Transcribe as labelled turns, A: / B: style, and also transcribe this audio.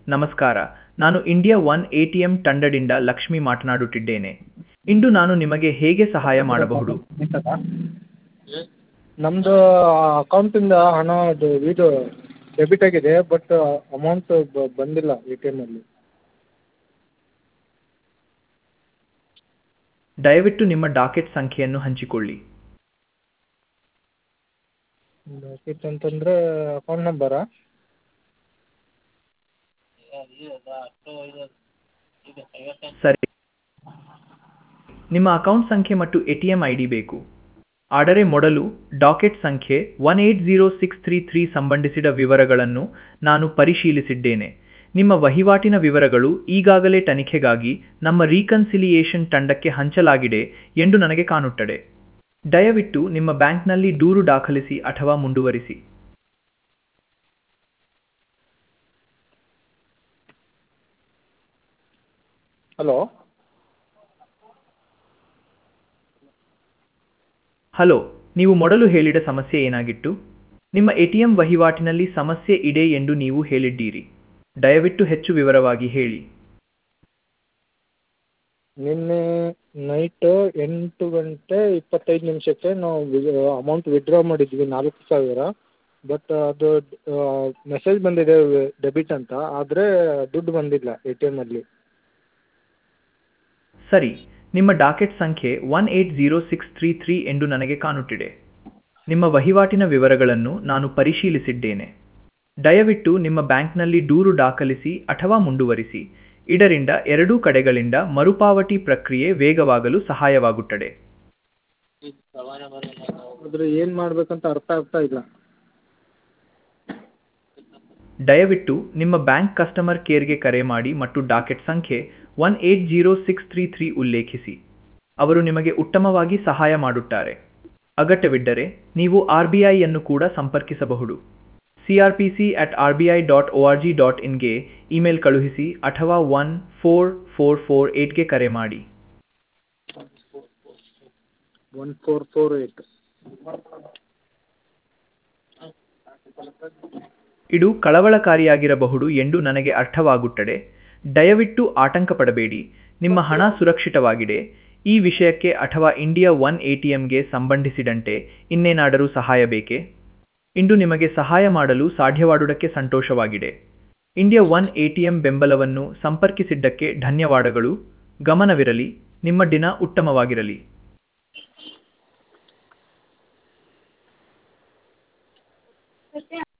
A: ನಮಸ್ಕಾರ ನಾನು India one ATM ತಂಡದಿಂದ ಲಕ್ಷ್ಮಿ ಮಾತನಾಡುತ್ತಿದ್ದೇನೆ ಇಂದು ನಾನು ನಿಮಗೆ ಹೇಗೆ ಸಹಾಯ ಮಾಡಬಹುದು
B: ನಮ್ಮದು ಅಕೌಂಟಿಂದ ಹಣ ಅದು ಇದು ಡೆಬಿಟ್ ಆಗಿದೆ ಬಟ್ ಅಮೌಂಟ್ ಬಂದಿಲ್ಲ ಎ ಟಿ ಎಮ್ಮಲ್ಲಿ
A: ದಯವಿಟ್ಟು ನಿಮ್ಮ ಡಾಕೆಟ್ ಸಂಖ್ಯೆಯನ್ನು ಹಂಚಿಕೊಳ್ಳಿ
B: ಡಾಕೆಟ್ ಅಂತಂದರೆ ಅಕೌಂಟ್ ನಂಬರಾ
A: ಸರಿ ನಿಮ್ಮ ಅಕೌಂಟ್ ಸಂಖ್ಯೆ ಮತ್ತು A T M I D ಬೇಕು ಆದರೆ ಮೊದಲು ಡಾಕೆಟ್ ಸಂಖ್ಯೆ one eight zero six three three ಸಂಬಂಧಿಸಿದ ವಿವರಗಳನ್ನು ನಾನು ಪರಿಶೀಲಿಸಿದ್ದೇನೆ ನಿಮ್ಮ ವಹಿವಾಟಿನ ವಿವರಗಳು ಈಗಾಗಲೇ ತನಿಖೆಗಾಗಿ ನಮ್ಮ ರೀಕನ್ಸಿಲಿಯೇಷನ್ ತಂಡಕ್ಕೆ ಹಂಚಲಾಗಿದೆ ಎಂದು ನನಗೆ ಕಾಣುತ್ತದೆ ದಯವಿಟ್ಟು ನಿಮ್ಮ ಬ್ಯಾಂಕ್ನಲ್ಲಿ ದೂರು ದಾಖಲಿಸಿ ಅಥವಾ ಮುಂದುವರಿಸಿ
B: ಹಲೋ
A: ಹಲೋ ನೀವು ಮೊದಲು ಹೇಳಿದ ಸಮಸ್ಯೆ ಏನಾಗಿತ್ತು ನಿಮ್ಮ ಎ ಟಿ ಎಂ ವಹಿವಾಟಿನಲ್ಲಿ ಸಮಸ್ಯೆ ಇದೆ ಎಂದು ನೀವು ಹೇಳಿದ್ದೀರಿ ದಯವಿಟ್ಟು ಹೆಚ್ಚು ವಿವರವಾಗಿ ಹೇಳಿ
B: ನಿನ್ನೆ ನೈಟು ಎಂಟು ಗಂಟೆ ಇಪ್ಪತ್ತೈದು ನಿಮಿಷಕ್ಕೆ ನಾವು ಅಮೌಂಟ್ ವಿಡ್ರಾ ಮಾಡಿದ್ವಿ ನಾಲ್ಕು ಸಾವಿರ ಬಟ್ ಅದು ಮೆಸೇಜ್ ಬಂದಿದೆ ಡೆಬಿಟ್ ಅಂತ ಆದರೆ ದುಡ್ಡು ಬಂದಿಲ್ಲ ಎ ಟಿ ಎಮ್ಮಲ್ಲಿ
A: ಸರಿ ನಿಮ್ಮ ಡಾಕೆಟ್ ಸಂಖ್ಯೆ one eight zero six three three ಎಂದು ನನಗೆ ಕಾಣುತ್ತಿದೆ ನಿಮ್ಮ ವಹಿವಾಟಿನ ವಿವರಗಳನ್ನು ನಾನು ಪರಿಶೀಲಿಸಿದ್ದೇನೆ ದಯವಿಟ್ಟು ನಿಮ್ಮ ಬ್ಯಾಂಕ್ನಲ್ಲಿ ದೂರು ದಾಖಲಿಸಿ ಅಥವಾ ಮುಂದುವರಿಸಿ ಇದರಿಂದ ಎರಡೂ ಕಡೆಗಳಿಂದ ಮರುಪಾವತಿ ಪ್ರಕ್ರಿಯೆ ವೇಗವಾಗಲು ಸಹಾಯವಾಗುತ್ತದೆ
B: ಆದರೆ ಏನು ಮಾಡಬೇಕಂತ ಅರ್ಥ ಆಗ್ತಾ ಇಲ್ಲ
A: ದಯವಿಟ್ಟು ನಿಮ್ಮ ಬ್ಯಾಂಕ್ ಕಸ್ಟಮರ್ ಕೇರ್ಗೆ ಕರೆ ಮಾಡಿ ಮತ್ತು ಡಾಕೆಟ್ ಸಂಖ್ಯೆ one eight zero six three three ಉಲ್ಲೇಖಿಸಿ ಅವರು ನಿಮಗೆ ಉತ್ತಮವಾಗಿ ಸಹಾಯ ಮಾಡುತ್ತಾರೆ ಅಗತ್ಯವಿದ್ದರೆ ನೀವು ಆರ್ ಬಿ ಐಯನ್ನು ಕೂಡ ಸಂಪರ್ಕಿಸಬಹುದು C R P C at R B I dot O R G dot ಇನ್ಗೆ ಇಮೇಲ್ ಕಳುಹಿಸಿ ಅಥವಾ ಒನ್ ಫೋರ್ ಫೋರ್ ಫೋರ್ ಏಟ್ಗೆ ಕರೆ ಮಾಡಿ
B: ಒನ್ ಫೋರ್ ಫೋರ್ ಏಯ್ಟ್
A: ಇದು ಕಳವಳಕಾರಿಯಾಗಿರಬಹುದು ಎಂದು ನನಗೆ ಅರ್ಥವಾಗುತ್ತದೆ ದಯವಿಟ್ಟು ಆತಂಕ ಪಡಬೇಡಿ ನಿಮ್ಮ ಹಣ ಸುರಕ್ಷಿತವಾಗಿದೆ ಈ ವಿಷಯಕ್ಕೆ ಅಥವಾ ಇಂಡಿಯಾ ಒನ್ ಎ ಟಿ ಎಂಗೆ ಸಂಬಂಧಿಸಿದಂತೆ ಇನ್ನೇನಾದರೂ ಸಹಾಯ ಬೇಕೇ ಇಂದು ನಿಮಗೆ ಸಹಾಯ ಮಾಡಲು ಸಾಧ್ಯವಾದುದಕ್ಕೆ ಸಂತೋಷವಾಗಿದೆ India one A T M ಬೆಂಬಲವನ್ನು ಸಂಪರ್ಕಿಸಿದ್ದಕ್ಕೆ ಧನ್ಯವಾದಗಳು ಗಮನವಿರಲಿ ನಿಮ್ಮ ದಿನ ಉತ್ತಮವಾಗಿರಲಿ